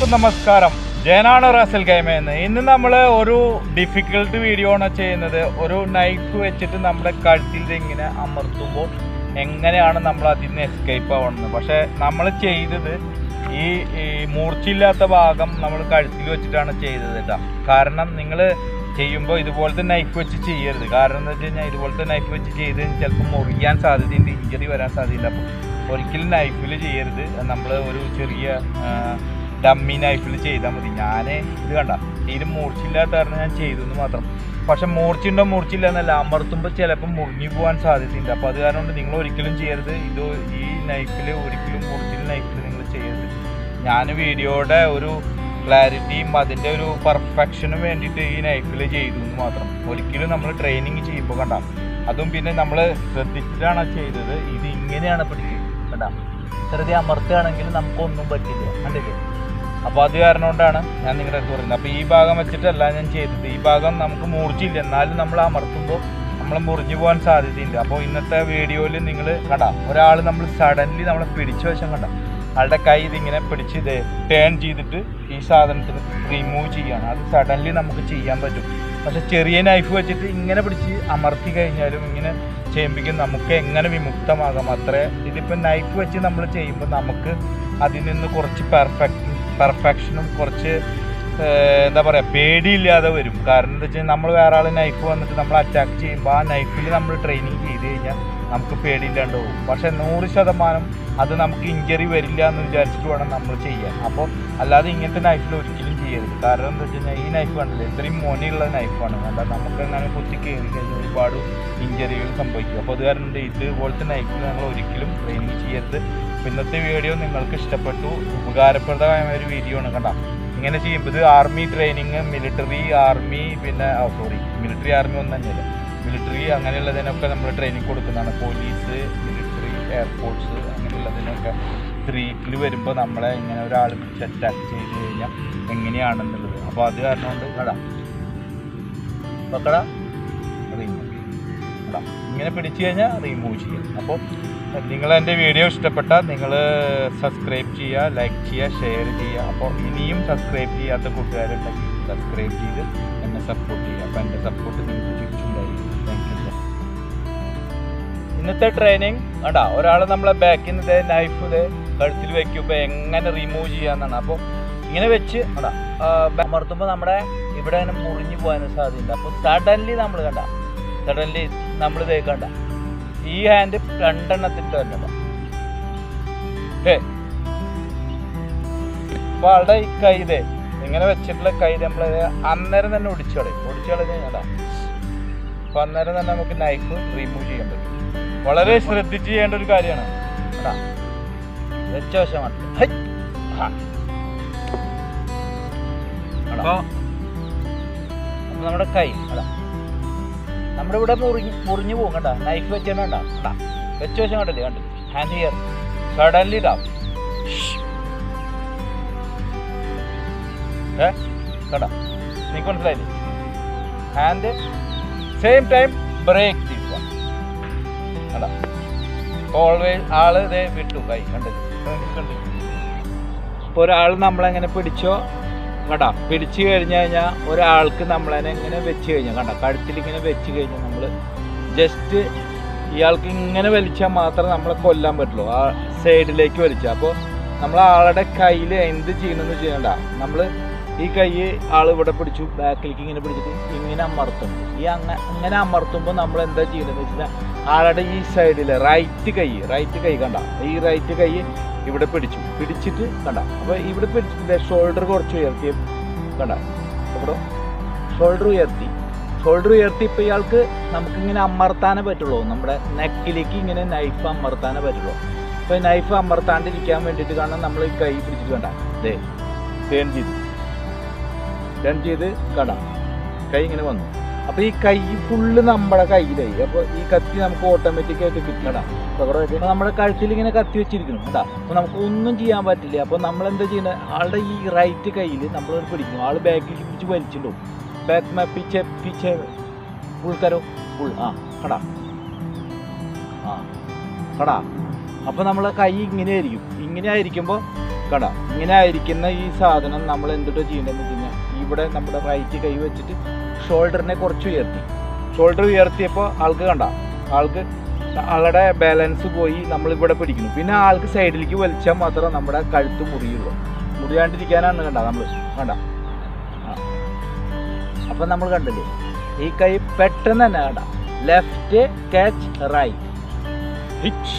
എല്ലാവർക്കും നമസ്കാരം ജയനാണ് റാസൽ ഗെയിമെന്ന് ഇന്ന് നമ്മൾ ഒരു ഡിഫിക്കൽട്ട് വീഡിയോ ആണ് ചെയ്യുന്നത് ഒരു നൈഫ് വെച്ചിട്ട് നമ്മുടെ കഴുത്തിൽ ഇത് ഇങ്ങനെ അമർത്തുമ്പോൾ എങ്ങനെയാണ് നമ്മൾ അതിൽ നിന്ന് എസ്കേപ്പ് ആവുന്നത് പക്ഷേ നമ്മൾ ചെയ്തത് ഈ ഈ മൂർച്ചയില്ലാത്ത ഭാഗം നമ്മൾ കഴുത്തിൽ വെച്ചിട്ടാണ് ചെയ്തത് കേട്ടോ കാരണം നിങ്ങൾ ചെയ്യുമ്പോൾ ഇതുപോലത്തെ നൈഫ് വെച്ച് ചെയ്യരുത് കാരണം എന്താ വെച്ച് കഴിഞ്ഞാൽ ഇതുപോലത്തെ നൈഫ് വെച്ച് ചെയ്ത് ചിലപ്പോൾ മുറിയാൻ സാധ്യതയുണ്ട് ഇഞ്ചറി വരാൻ സാധ്യതയുണ്ട് അപ്പോൾ ഒരിക്കലും നൈഫിൽ ചെയ്യരുത് നമ്മൾ ഒരു ചെറിയ ഡമ്മി നൈഫിൽ ചെയ്താൽ മതി ഞാൻ ഇത് കണ്ട തീരെ മൂർച്ചയില്ലാത്ത കാരണം ഞാൻ ചെയ്തു എന്ന് മാത്രം പക്ഷെ മൂർച്ചയുണ്ടോ മൂർച്ചയില്ല എന്നല്ല അമർത്തുമ്പോൾ ചിലപ്പോൾ മുറിഞ്ഞു പോകാൻ സാധ്യതയുണ്ട് അപ്പോൾ അത് കാരണം കൊണ്ട് നിങ്ങൾ ഒരിക്കലും ചെയ്യരുത് ഇത് ഈ നൈഫിൽ ഒരിക്കലും ഒറിജിനൽ നൈഫിൽ നിങ്ങൾ ചെയ്യരുത് ഞാൻ വീഡിയോയുടെ ഒരു ക്ലാരിറ്റിയും അതിൻ്റെ ഒരു പെർഫെക്ഷനും വേണ്ടിയിട്ട് ഈ നൈഫിൽ ചെയ്തു എന്ന് മാത്രം ഒരിക്കലും നമ്മൾ ട്രെയിനിങ് ചെയ്യുമ്പോൾ കണ്ട അതും പിന്നെ നമ്മൾ ശ്രദ്ധിച്ചിട്ടാണ് ചെയ്തത് ഇത് ഇങ്ങനെയാണ് പിടിക്കുക കണ്ട ചെറുതെ അമർത്തുകയാണെങ്കിൽ നമുക്കൊന്നും പറ്റില്ല കണ്ടില്ലേ അപ്പോൾ അത് കാരണം കൊണ്ടാണ് ഞാൻ നിങ്ങളുടെ അടുത്ത് പറയുന്നത് അപ്പോൾ ഈ ഭാഗം വെച്ചിട്ടല്ല ഞാൻ ചെയ്തത് ഈ ഭാഗം നമുക്ക് മൂർച്ചയില്ല എന്നാലും നമ്മൾ അമർത്തുമ്പോൾ നമ്മൾ മുറിഞ്ഞു പോകാൻ സാധ്യതയുണ്ട് അപ്പോൾ ഇന്നത്തെ വീഡിയോയിൽ നിങ്ങൾ കണ്ട ഒരാൾ നമ്മൾ സഡൻലി നമ്മളെ പിടിച്ച വശം കണ്ട ആളുടെ കൈ ഇതിങ്ങനെ പിടിച്ച് ഇത് ടേൺ ചെയ്തിട്ട് ഈ സാധനത്തിന് റിമൂവ് ചെയ്യാണ് അത് സഡൻലി നമുക്ക് ചെയ്യാൻ പറ്റും പക്ഷെ ചെറിയ നൈഫ് വെച്ചിട്ട് ഇങ്ങനെ പിടിച്ച് അമർത്തി കഴിഞ്ഞാലും ഇങ്ങനെ ചെയ്യുമ്പോൾ നമുക്ക് എങ്ങനെ വിമുക്തമാകാം അത്രേ ഇതിപ്പോൾ നൈഫ് വെച്ച് നമ്മൾ ചെയ്യുമ്പോൾ നമുക്ക് അതിൽ നിന്ന് കുറച്ച് പെർഫെക്റ്റ് പെർഫെക്ഷനും കുറച്ച് ഏഹ്, എന്താ പറയുക പേടിയില്ലാതെ വരും കാരണം എന്താ വെച്ചാൽ നമ്മൾ വേറെ ആൾ നൈഫ് വന്നിട്ട് നമ്മൾ അറ്റാക്ക് ചെയ്യുമ്പോൾ ആ നൈഫിൽ നമ്മൾ ട്രെയിനിങ് ചെയ്ത് കഴിഞ്ഞാൽ നമുക്ക് പേടിയില്ലാണ്ട് പോകും പക്ഷെ നൂറ് ശതമാനം അത് നമുക്ക് ഇഞ്ചറി വരില്ല എന്ന് വിചാരിച്ചിട്ട് വേണം നമ്മൾ ചെയ്യാൻ അപ്പോൾ അല്ലാതെ ഇങ്ങനത്തെ നൈഫിൽ ഒരിക്കലും ചെയ്യരുത് കാരണം എന്താ വെച്ച് കഴിഞ്ഞാൽ ഈ നൈഫ് കണ്ടില്ലേ ഇത്രയും മോനെയുള്ള നൈഫാണ് അല്ല നമുക്ക് എങ്ങനെ കുത്തി കയറി കഴിഞ്ഞാൽ ഒരുപാട് ഇഞ്ചറികൾ സംഭവിക്കും അപ്പോൾ അത് കാരണം കൊണ്ട് ഇതുപോലത്തെ നൈഫിൽ നമ്മൾ ഒരിക്കലും ട്രെയിനിങ് ചെയ്യരുത് അപ്പോൾ ഇന്നത്തെ വീഡിയോ നിങ്ങൾക്ക് ഇഷ്ടപ്പെട്ടു ഉപകാരപ്രദമായ ഒരു വീഡിയോ ആണ് കണ്ട ഇങ്ങനെ ചെയ്യുമ്പോൾ ഇത് ആർമി ട്രെയിനിങ് മിലിറ്ററി ആർമി പിന്നെ സോറി മിലിറ്ററി ആർമി ഒന്നും തന്നെയല്ല മിലിറ്ററി അങ്ങനെയുള്ളതിനൊക്കെ നമ്മൾ ട്രെയിനിങ് കൊടുക്കുന്നതാണ് പോലീസ് മിലിറ്ററി എയർഫോഴ്സ് അങ്ങനെയുള്ളതിനൊക്കെ സ്ട്രീറ്റിൽ വരുമ്പോൾ നമ്മളെ ഇങ്ങനെ ഒരാൾ പിടിച്ച് അറ്റാക്ക് ചെയ്ത് കഴിഞ്ഞാൽ എങ്ങനെയാണെന്നുള്ളത് അപ്പോൾ അത് കാരണം കൊണ്ട് കടാ വെക്കടാ റിമൂവ് കടാ ഇങ്ങനെ പിടിച്ചു കഴിഞ്ഞാൽ റിമൂവ് ചെയ്യും അപ്പോൾ നിങ്ങൾ എൻ്റെ വീഡിയോ ഇഷ്ടപ്പെട്ടാൽ നിങ്ങൾ സബ്സ്ക്രൈബ് ചെയ്യുക ലൈക്ക് ചെയ്യുക ഷെയർ ചെയ്യുക അപ്പോൾ ഇനിയും സബ്സ്ക്രൈബ് ചെയ്യാത്ത കൂട്ടുകാരുണ്ടെങ്കിൽ സബ്സ്ക്രൈബ് ചെയ്ത് എന്നെ സപ്പോർട്ട് ചെയ്യുക അപ്പോൾ എൻ്റെ സപ്പോർട്ട് നിങ്ങൾക്ക് തിരിച്ചുണ്ടായിരിക്കും താങ്ക് യു ഇന്നത്തെ ട്രെയിനിങ് കണ്ടാ ഒരാൾ നമ്മളെ ബാക്കിൽ നിന്ന് നൈഫ് ഇത് കഴുത്തിൽ വെക്കുമ്പോൾ എങ്ങനെ റിമൂവ് ചെയ്യാന്നാണ് അപ്പോൾ ഇങ്ങനെ വെച്ച് കണ്ടാ അമർത്തുമ്പോൾ നമ്മുടെ ഇവിടെ ഇങ്ങനെ മുറിഞ്ഞു പോകാൻ സാധ്യതയുണ്ട് അപ്പോൾ സഡൻലി നമ്മൾ കണ്ട സഡൻലി നമ്മൾ ഇത് കണ്ട ഈ ഹാൻഡ് രണ്ടെണ്ണത്തിട്ട് വരണത ഏ അപ്പോൾ ആളുടെ ഈ കൈ ഇതേ ഇങ്ങനെ വെച്ചിട്ടുള്ള കൈ നമ്മൾ അന്നേരം തന്നെ ഒടിച്ചു കളയും ഒടിച്ചു കളഞ്ഞ് കണ്ടാ അപ്പോൾ അന്നേരം തന്നെ നമുക്ക് നൈഫ് റിമൂവ് ചെയ്യാൻ പറ്റും വളരെ ശ്രദ്ധിച്ച് ചെയ്യേണ്ട ഒരു കാര്യമാണ് കേട്ടാ വെച്ച വശമാണ് ഹൈ. ആ. കണ്ടോ? അപ്പോൾ അപ്പൊ നമ്മുടെ കൈ അതാ നമ്മുടെ ഇവിടെ മുറിഞ്ഞ് മുറിഞ്ഞു പോകും കണ്ട നൈഫ് വെച്ചാൽ വേണ്ട കണ്ടാ വെച്ച വശം കണ്ടല്ലേ കണ്ടു ഹാൻഡ് ഹിയർ സഡൻലി ഡൗൺ ഏ കണ്ട നിങ്ങൾക്ക് മനസ്സിലായില്ലേ hand same time break this one കണ്ട ഓൾവേസ് ആള് ഇതേ വിട്ടു കൈ കണ്ടത് കണ്ടു ഇപ്പോൾ ഒരാൾ നമ്മളെങ്ങനെ പിടിച്ചോ കണ്ടാ പിടിച്ചു കഴിഞ്ഞു കഴിഞ്ഞാൽ ഒരാൾക്ക് നമ്മളതിനെ ഇങ്ങനെ വെച്ച് കഴിഞ്ഞാൽ കണ്ട കഴുത്തിൽ ഇങ്ങനെ വെച്ച് കഴിഞ്ഞാൽ നമ്മൾ ജസ്റ്റ് ഇയാൾക്ക് ഇങ്ങനെ വലിച്ചാൽ മാത്രമേ നമ്മളെ കൊല്ലാൻ പറ്റുള്ളൂ ആ സൈഡിലേക്ക് വലിച്ചാൽ അപ്പോൾ നമ്മൾ ആളുടെ കയ്യിൽ എന്ത് ചെയ്യണമെന്ന് ചെയ്യണ്ട നമ്മൾ ഈ കൈ ആൾ ഇവിടെ പിടിച്ചു ബാക്കിലേക്ക് ഇങ്ങനെ പിടിച്ചിട്ട് ഇങ്ങനെ അമർത്തും ഈ അങ്ങ അങ്ങനെ അമർത്തുമ്പോൾ നമ്മൾ എന്താ ചെയ്യണമെന്ന് വെച്ചാൽ ആളുടെ ഈ സൈഡിൽ റൈറ്റ് കൈ റൈറ്റ് കൈ കണ്ട ഈ റൈറ്റ് കൈ ഇവിടെ പിടിച്ചു പിടിച്ചിട്ട് കണ്ട അപ്പോൾ ഇവിടെ പിടിച്ചിട്ട് ഷോൾഡർ കുറച്ച് ഉയർത്തി കണ്ട അപ്പോൾ ഷോൾഡർ ഉയർത്തി ഷോൾഡർ ഉയർത്തി ഇപ്പോൾ ഇയാൾക്ക് നമുക്കിങ്ങനെ അമർത്താനേ പറ്റുള്ളൂ നമ്മുടെ നെക്കിലേക്ക് ഇങ്ങനെ നൈഫ് അമർത്താനേ പറ്റുള്ളൂ അപ്പോൾ നൈഫ് അമർത്താണ്ടിരിക്കാൻ വേണ്ടിയിട്ട് കാരണം നമ്മൾ ഈ കൈ പിടിച്ചിട്ട് കണ്ട ദേ ടേൺ ചെയ്തു ടേൺ ചെയ്ത് കണ്ട കൈ ഇങ്ങനെ വന്നു അപ്പോൾ ഈ കൈ ഫുള്ള് നമ്മുടെ കയ്യിലായി അപ്പോൾ ഈ കത്തി നമുക്ക് ഓട്ടോമാറ്റിക് ആയിട്ട് കിട്ടണം അപ്പോൾ നമ്മുടെ കഴുത്തിൽ ഇങ്ങനെ കത്തി വെച്ചിരിക്കണം കേട്ടോ അപ്പോൾ നമുക്ക് ഒന്നും ചെയ്യാൻ പറ്റില്ല അപ്പോൾ നമ്മൾ എന്താ ചെയ്യുന്നത് ആളുടെ ഈ റൈറ്റ് കയ്യിൽ നമ്മൾ പിടിക്കുന്നു ആൾ ബാക്കിൽ പിടിച്ച് വലിച്ചിട്ടുണ്ടാവും ബാക്ക് മേ പിച്ചെ പിച്ചെ ഫുൾ കരോ ഫുൾ ആ കടാ ആ കടാ അപ്പോൾ നമ്മളെ കൈ ഇങ്ങനെ ആയിരിക്കും ഇങ്ങനെ ആയിരിക്കുമ്പോൾ കണ്ട ഇങ്ങനെ ആയിരിക്കുന്ന ഈ സാധനം നമ്മൾ എന്തിട്ട് ചെയ്യേണ്ടതെന്ന് വെച്ച് കഴിഞ്ഞാൽ ഇവിടെ നമ്മുടെ റൈറ്റ് കൈ വെച്ചിട്ട് ഷോൾഡറിനെ കുറച്ച് ഉയർത്തി ഷോൾഡർ ഉയർത്തിയപ്പോൾ ആൾക്ക് കണ്ട ആൾക്ക് ആളുടെ ബാലൻസ് പോയി നമ്മൾ ഇവിടെ പിടിക്കുന്നു പിന്നെ ആൾക്ക് സൈഡിലേക്ക് വലിച്ചാൽ മാത്രമേ നമ്മുടെ കഴുത്ത് മുറിയുള്ളൂ മുറിയാണ്ടിരിക്കാനാണ് കണ്ട നമ്മൾ കണ്ട ആ. അപ്പം നമ്മൾ കണ്ടില്ലേ ഈ കൈ പെട്ടെന്ന് തന്നെ കണ്ട ലെഫ്റ്റ് ക്യാച്ച് റൈറ്റ് ഹിച്ച്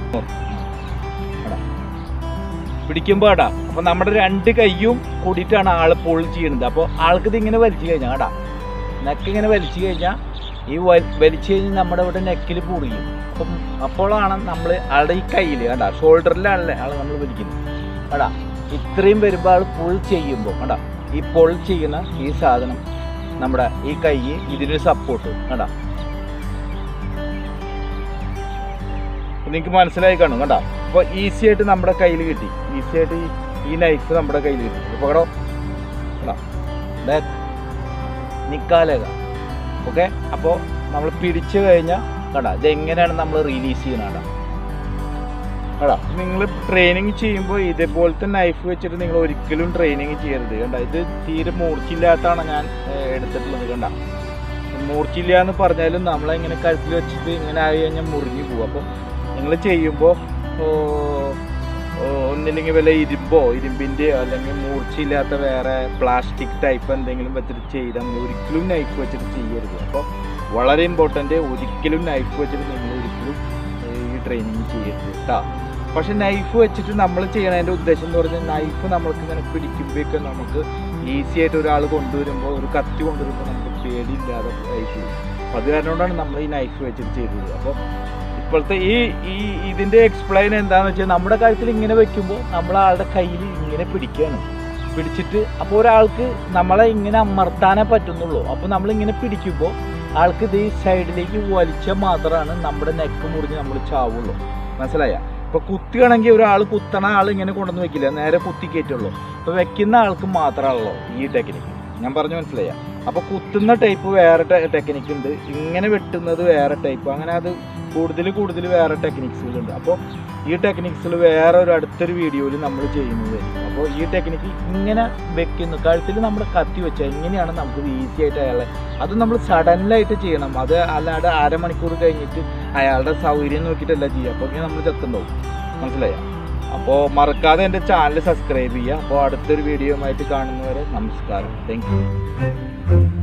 പിടിക്കുമ്പോൾ അടാ അപ്പൊ നമ്മുടെ രണ്ട് കൈയും കൂടിയിട്ടാണ് ആള് പുൾ ചെയ്യുന്നത് അപ്പോൾ ആൾക്ക് ഇത് ഇങ്ങനെ വലിച്ചു കഴിഞ്ഞാൽ അടാ നെക്ക് ഇങ്ങനെ വലിച്ചു കഴിഞ്ഞാൽ ഈ വൽ- വലിച്ചു കഴിഞ്ഞാൽ നമ്മുടെ ഇവിടെ നെക്കിൽ പൊടിയും അപ്പം അപ്പോഴാണ് നമ്മൾ ആളുടെ ഈ കയ്യിൽ കണ്ടാ ഷോൾഡറിലാണല്ലേ ആൾ നമ്മൾ വലിക്കുന്നത് കടാ ഇത്രയും വരുമ്പോൾ ആൾ പുൾ ചെയ്യുമ്പോൾ കണ്ടാ ഈ പുൾ ചെയ്യുന്ന ഈ സാധനം നമ്മുടെ ഈ കൈ ഇതിനൊരു സപ്പോർട്ട് കണ്ടാ നിങ്ങൾക്ക് മനസ്സിലായി കാണും കണ്ടാ അപ്പോൾ ഈസി ആയിട്ട് നമ്മുടെ കയ്യിൽ കിട്ടി ഈസി ആയിട്ട് ഈ- ഈ നൈഫ് നമ്മുടെ കയ്യിൽ കിട്ടി ഇപ്പോൾ കടോ കണ്ടാ ബാക്ക് നിക്കാലേക ഓക്കെ അപ്പോൾ നമ്മൾ പിടിച്ചു കഴിഞ്ഞാൽ കടാ ഇതെങ്ങനെയാണ് നമ്മൾ റിലീസ് ചെയ്യുന്നത് കടാ കടാ നിങ്ങൾ ട്രെയിനിങ് ചെയ്യുമ്പോൾ ഇതേപോലത്തെ നൈഫ് വെച്ചിട്ട് നിങ്ങൾ ഒരിക്കലും ട്രെയിനിങ് ചെയ്യരുത് കണ്ട ഇത് തീരെ മൂർച്ചയില്ലാത്താണ് ഞാൻ ഏർ, എടുത്തിട്ടുള്ളത് കണ്ട മൂർച്ചയില്ല എന്ന് പറഞ്ഞാലും നമ്മളെങ്ങനെ കഴുത്തിൽ വെച്ചിട്ട് ഇങ്ങനെ ആയി കഴിഞ്ഞാൽ മുറിഞ്ഞു പോകും അപ്പോൾ നിങ്ങൾ ചെയ്യുമ്പോൾ ഒന്നില്ലെങ്കിൽ വല്ല ഇരുമ്പോ ഇരുമ്പിൻ്റെയോ അല്ലെങ്കിൽ മൂർച്ചയില്ലാത്ത വേറെ പ്ലാസ്റ്റിക് ടൈപ്പ് എന്തെങ്കിലും വെച്ചിട്ട് ചെയ്താൽ നിങ്ങൾ ഒരിക്കലും നൈഫ് വെച്ചിട്ട് ചെയ്യരുത് അപ്പോൾ വളരെ ഇമ്പോർട്ടൻ്റ് ഒരിക്കലും നൈഫ് വെച്ചിട്ട് നിങ്ങൾ ഒരിക്കലും ഏർ, ഈ ട്രെയിനിങ് ചെയ്യരുത് കേട്ടോ പക്ഷെ നൈഫ് വെച്ചിട്ട് നമ്മൾ ചെയ്യണതിൻ്റെ ഉദ്ദേശം എന്ന് പറഞ്ഞാൽ നൈഫ് നമ്മൾക്ക് ഇങ്ങനെ പിടിക്കുമ്പോഴേക്കും നമുക്ക് ഈസി ആയിട്ട് ഒരാൾ കൊണ്ടുവരുമ്പോൾ ഒരു കത്തി കൊണ്ടുവരുമ്പോൾ നമുക്ക് പേടിയില്ലാതെ ആയിട്ട് അപ്പോൾ അത് കാരണം കൊണ്ടാണ് നമ്മൾ ഈ നൈഫ് വെച്ചിട്ട് ചെയ്തത് അപ്പോൾ ഇപ്പോഴത്തെ ഈ ഈ ഇതിൻ്റെ എക്സ്പ്ലെയിൻ എന്താണെന്ന് വെച്ചാൽ നമ്മുടെ കാര്യത്തിൽ ഇങ്ങനെ വെക്കുമ്പോൾ നമ്മൾ ആളുടെ കയ്യിൽ ഇങ്ങനെ പിടിക്കുകയാണ് പിടിച്ചിട്ട് അപ്പോൾ ഒരാൾക്ക് നമ്മളെ ഇങ്ങനെ അമർത്താനേ പറ്റുന്നുള്ളൂ അപ്പോൾ നമ്മളിങ്ങനെ പിടിക്കുമ്പോൾ ആൾക്ക് ഇത് ഈ സൈഡിലേക്ക് വലിച്ചാൽ മാത്രമാണ് നമ്മുടെ നെക്ക് മുറിഞ്ഞ് നമ്മൾ ചാവുള്ളൂ മനസ്സിലായ ഇപ്പൊ കുത്തുകയാണെങ്കിൽ ഒരാൾ കുത്തണ ആൾ ഇങ്ങനെ കൊണ്ടുവന്ന് വെക്കില്ല നേരെ കുത്തി കയറ്റുള്ളൂ ഇപ്പൊ വെക്കുന്ന ആൾക്ക് മാത്രമാണല്ലോ ഈ ടെക്നിക്ക് ഞാൻ പറഞ്ഞു മനസ്സിലായ അപ്പൊ കുത്തുന്ന ടൈപ്പ് വേറെ ടെക്നിക്ക് ഉണ്ട് ഇങ്ങനെ വെട്ടുന്നത് വേറെ ടൈപ്പ് അങ്ങനെ അത് കൂടുതൽ കൂടുതൽ വേറെ ടെക്നിക്സുകളുണ്ട് അപ്പോൾ ഈ ടെക്നിക്സിൽ വേറെ ഒരു അടുത്തൊരു വീഡിയോയിൽ നമ്മൾ ചെയ്യുന്നതായിരിക്കും അപ്പോൾ ഈ ടെക്നിക്ക് ഇങ്ങനെ വെക്കുന്നു കഴുത്തിൽ നമ്മൾ കത്തി വെച്ചാൽ എങ്ങനെയാണ് നമുക്ക് ഈസി ആയിട്ട് അയാളെ അത് നമ്മൾ സഡനിലായിട്ട് ചെയ്യണം അത് അല്ലാതെ അരമണിക്കൂർ കഴിഞ്ഞിട്ട് അയാളുടെ സൗകര്യം നോക്കിയിട്ടല്ല ചെയ്യുക അപ്പോൾ ഇങ്ങനെ നമ്മൾ ചത്തുണ്ടാവും മനസ്സിലായ അപ്പോൾ മറക്കാതെ എൻ്റെ ചാനൽ സബ്സ്ക്രൈബ് ചെയ്യുക അപ്പോൾ അടുത്തൊരു വീഡിയോ ആയിട്ട് കാണുന്നവരെ നമസ്കാരം താങ്ക് യു